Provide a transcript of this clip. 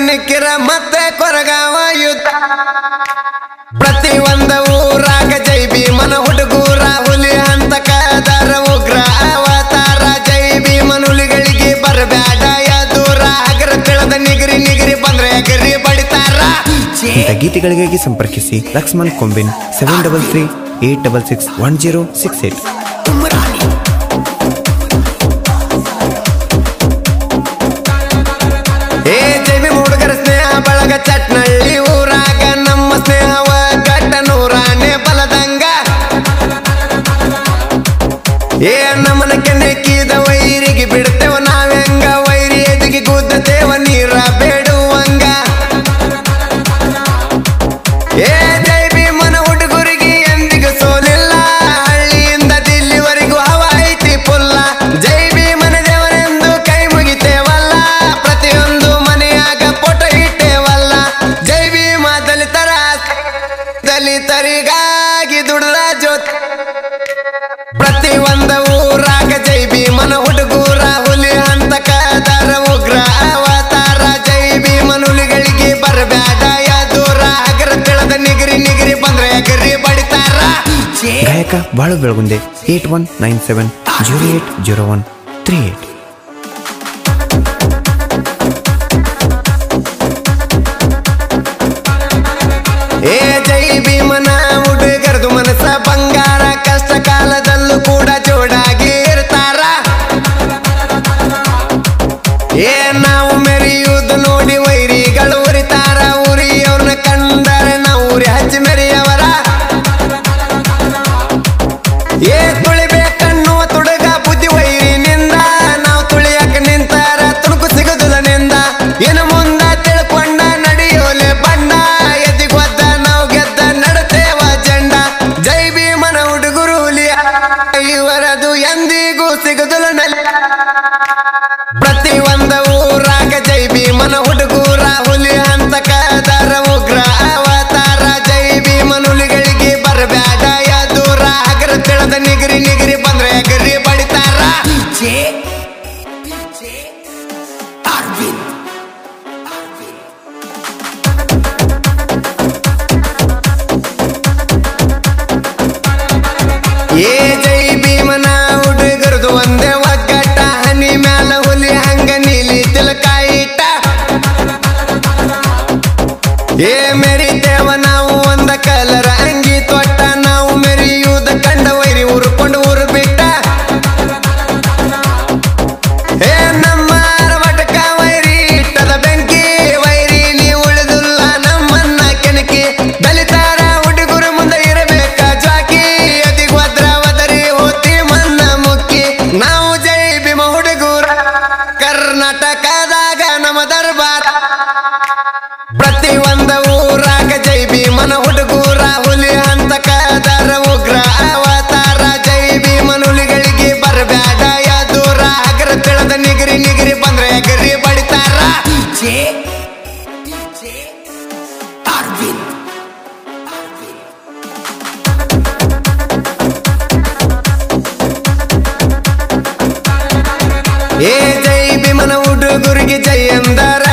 ನಿಕ್ಕಿರ ಮತ್ತೆ ಕೊರಗಾವ ಯುದ್ಧ ಪ್ರತಿ ಒಂದ ಊರಾಗ ಜೈ ಭೀಮನ ಹುಡುಗೂರ ಹುಲಿ ಅಂತ ಕದರ ಉಗ್ರ ಅವತಾರ ಜೈ ಭೀಮನ ಹುಲಿಗಳಿಗೆ ಬರಬ್ಯಾಡ ದೂರ ಹಗರ ತಿಳದ ನಿಗರಿ ನಿಗರಿ ಬಂದ್ರೆ ಎಗರಿ ಬಡಿತಾರ ಇಂಥ ಗೀತೆಗಳಿಗಾಗಿ ಸಂಪರ್ಕಿಸಿ ಲಕ್ಷ್ಮಣ್ ಕೊಂಬಿನ್ seven double three eight double six one zero six eight ಏ ಜೈವಿ ಹುಡುಗರ ಸ್ನೇಹ ಬಳಗ ಚಟ್ನಳ್ಳಿ ಊರಾಗ ನಮ್ಮ ಸ್ನೇಹವ ಗಟ್ಟ ನೂರಾನೆ ಬಲದಂಗ ಏ ನಮ್ಮನ ಕೆಣಕಿದ ವೈರಿಗೆ ಬಿಡ್ತೇವ ನಾವೆಂಗ ವೈರಿ ಎದಿಗೆ ಗುದ್ದತೇವ ನೀರ ಬೇಡುವಂಗ ಏ ಜೈ ಭೀಮನ ಹುಡುಗರಿಗೆ ಎಂದಿಗೂ ಸೋಲಿಲ್ಲ ಹಳ್ಳಿಯಿಂದ ದಿಲ್ಲಿವರೆಗೂ ಹವ ಐತಿ ಪುಲ್ಲ ಜೈ ಭೀಮನ ದೇವರೆಂದು ಕೈ ಮುಗಿತೇವಲ್ಲ ಪ್ರತಿಯೊಂದು ಮನೆಯಾಗ ಪೋಟ ಇಟ್ಟೇವಲ್ಲ ಜೈ ಭೀಮ ದಲಿತರ ದಲಿತರಿಗಾಗಿ ದುಡ್ದ ಜೋತ್ ಪ್ರತಿ ಒಂದ ಊರಾಗ ಜೈ ಭೀಮನ ಹುಡುಗೂರ ಹುಲಿ ಅಂತ ಕದರ ಉಗ್ರ ಅವತಾರ ಜೈ ಭೀಮನ ಹುಲಿಗಳಿಗೆ ಬರಬ್ಯಾಡ ದೂರ ಹಗರ ತಿಳದ ನಿಗರಿ ನಿಗರಿ ಬಂದ್ರೆ ಎಗರಿ ಬಡಿತಾರ ಗಾಯಕ Balu Belagunde eight one nine seven zero eight zero one three eight ಏ ಜೈ ಭೀಮನ ಹುಡುಗರದು ಮನಸ್ಸ ಬಂಗಾರ ಕಷ್ಟ ಕಾಲದಲ್ಲೂ ಕೂಡ ಜೋಡಾಗಿ ಇರ್ತಾರ ಏ ನಾವು ಮೆರೆಯುವುದು ನೋಡಿ ವೈರಿಗಳು ಉರಿತಾರ ಉರಿಯವ್ರನ್ನ ಕಂಡರೆ ನಾವು ಉರಿ ಹಚ್ಚಿ ಮೆರೆಯವರ ಏ ತುಳಿಬೇಕನ್ನುವ ತುಡುಗ ಬುದ್ಧಿ ವೈರಿನಿಂದ ನಾವು ತುಳಿಯಕ ನಿಂತಾರ ತುಣುಕು ಸಿಗುದಿಲ್ಲ ನಿಂದ ಇನ್ನು ಮುಂದ ತಿಳ್ಕೊಂಡ ನಡೆಯೋಲೆ ಬಣ್ಣ ಎದಿಗೊದ್ದ ನಾವು ಗೆದ್ದ ನಡತೇವ ಜಂಡ ಜೈ ಭೀಮನ ಹುಡುಗರು ಹುಲಿಯ ಇವರದು ಎಂದಿಗೂ ಸಿಗುದಿಲ್ಲ ನೆಲೆ ಪ್ರತಿ ಒಂದ ಊರಾಗ ಜೈ ಭೀಮನ ಹುಡುಗೂರ ಹುಲಿ ಅಂತ ಕದರ ಉಗ್ರ ಅವತಾರ ಜೈ ಭೀಮನ ಹುಲಿಗಳಿಗೆ ಬರಬ್ಯಾಡ ದೂರ ಹಗರ ತಿಳದ ನಿಗರಿ ನಿಗರಿ ಬಂದ್ರೆ ಎಗರಿ ಬಡಿತಾರ ಏ ಜೈ ಭೀಮನ ಹುಡುಗರದು ಒಂದೇ ಒಗ್ಗಟ್ಟ ಹನಿ ಮ್ಯಾಲ ಹುಲಿ ಹಂಗ ನೀಲಿ ತಿಲಕ ಇಟ್ಟ ಏ ಮೆರಿತೇವ ನಾವು ಒಂದ ಕಲರ ಅಂಗಿ ತೊಟ್ಟ ನಾವು ಮೆರಿಯುವುದ ಕಂಡ ವೈರಿ ಉರ್ಕೊಂಡು ಊರು ಬಿಟ್ಟ ಏ ನಮ್ಮ ಅರವಟಕ ವೈರಿ ಇಟ್ಟದ ಬೆಂಕಿ ವೈರಿ ನೀ ಉಳಿದಿಲ್ಲ ನಮ್ಮನ್ನ ಕೆಣಕಿ ದಲಿತರ ಹುಡುಗರು ಮುಂದೆ ಇರಬೇಕ ಜಾಕಿ ಅದಿಗ್ ಭದ್ರ ಒದರಿ ಹೋತಿ ಮನ್ನ ಮುಕ್ಕಿ ನಾವು ಜೈ ಭೀಮ ಹುಡುಗರ ಕರ್ನಾಟಕದಾಗ ನಮ್ಮ ದರ್ಬಾರ ಪ್ರತಿ ಒಂದ ಊರಾಗ ಜೈ ಭೀಮನ ಹುಡುಗೂರ ಹುಲಿ ಅಂತ ಕದರ ಉಗ್ರ ಅವತಾರ ಜೈ ಭೀಮನ ಹುಲಿಗಳಿಗೆ ಬರಬ್ಯಾಡ ದೂರ ಹಗರ ತಿಳದ ನಿಗರಿ ನಿಗರಿ ಬಂದ್ರೆ ಎಗರಿ ಬಡಿತಾರ ಏ ಜೈ ಭೀಮನ ಹುಡುಗರಿಗೆ ಜೈ ಎಂದರ